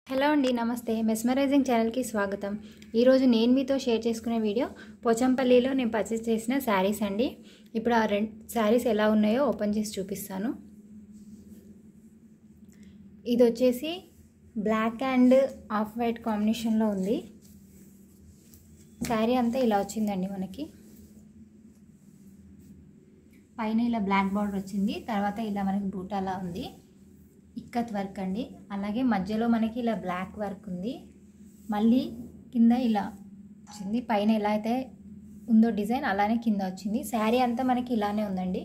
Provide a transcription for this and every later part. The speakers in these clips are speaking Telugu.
హలో అండి నమస్తే మెస్మరైజింగ్ ఛానల్కి స్వాగతం ఈరోజు నేను మీతో షేర్ చేసుకునే వీడియో పోచంపల్లిలో నేను పర్చేస్ చేసిన శారీస్ అండి ఇప్పుడు ఆ రెండు శారీస్ ఎలా ఉన్నాయో ఓపెన్ చేసి చూపిస్తాను ఇది వచ్చేసి బ్లాక్ అండ్ ఆఫ్ వైట్ కాంబినేషన్లో ఉంది శారీ అంతా ఇలా వచ్చిందండి మనకి పైన ఇలా బ్లాక్ బార్డర్ వచ్చింది తర్వాత ఇలా మనకి బూటాలా ఉంది ఇక్కత్ వర్క్ అండి అలాగే మధ్యలో మనకి ఇలా బ్లాక్ వర్క్ ఉంది మళ్ళీ కింద ఇలా వచ్చింది పైన ఎలా అయితే ఉందో డిజైన్ అలానే కింద వచ్చింది శారీ అంతా మనకి ఇలానే ఉందండి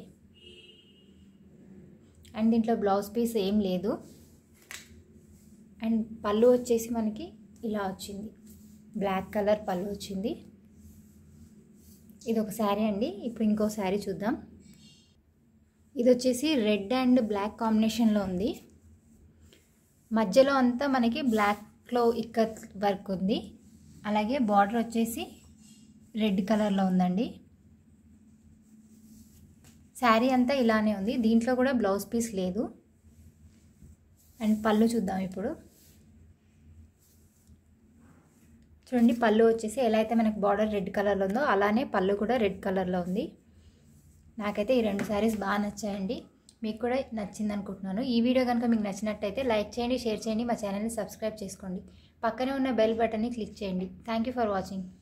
అండ్ దీంట్లో బ్లౌజ్ పీస్ ఏం లేదు అండ్ పళ్ళు వచ్చేసి మనకి ఇలా వచ్చింది బ్లాక్ కలర్ పళ్ళు వచ్చింది ఇది ఒక శారీ అండి ఇప్పుడు ఇంకో శారీ చూద్దాం ఇది వచ్చేసి రెడ్ అండ్ బ్లాక్ కాంబినేషన్లో ఉంది మధ్యలో అంతా మనకి బ్లాక్లో ఇక్కత్ వర్క్ ఉంది అలాగే బార్డర్ వచ్చేసి రెడ్ కలర్లో ఉందండి శారీ అంతా ఇలానే ఉంది దీంట్లో కూడా బ్లౌజ్ పీస్ లేదు అండ్ పళ్ళు చూద్దాం ఇప్పుడు చూడండి పళ్ళు వచ్చేసి ఎలా అయితే మనకి బార్డర్ రెడ్ కలర్లో ఉందో అలానే పళ్ళు కూడా రెడ్ కలర్లో ఉంది నాకైతే ఈ రెండు శారీస్ బాగా నచ్చాయండి మీకు కూడా నచ్చింది అనుకుంటున్నాను ఈ వీడియో కనుక మీకు నచ్చినట్టయితే లైక్ చేయండి షేర్ చేయండి మా ఛానల్ని సబ్స్క్రైబ్ చేసుకోండి పక్కనే ఉన్న బెల్ బటన్ని క్లిక్ చేయండి థ్యాంక్ యూ ఫర్ వాచింగ్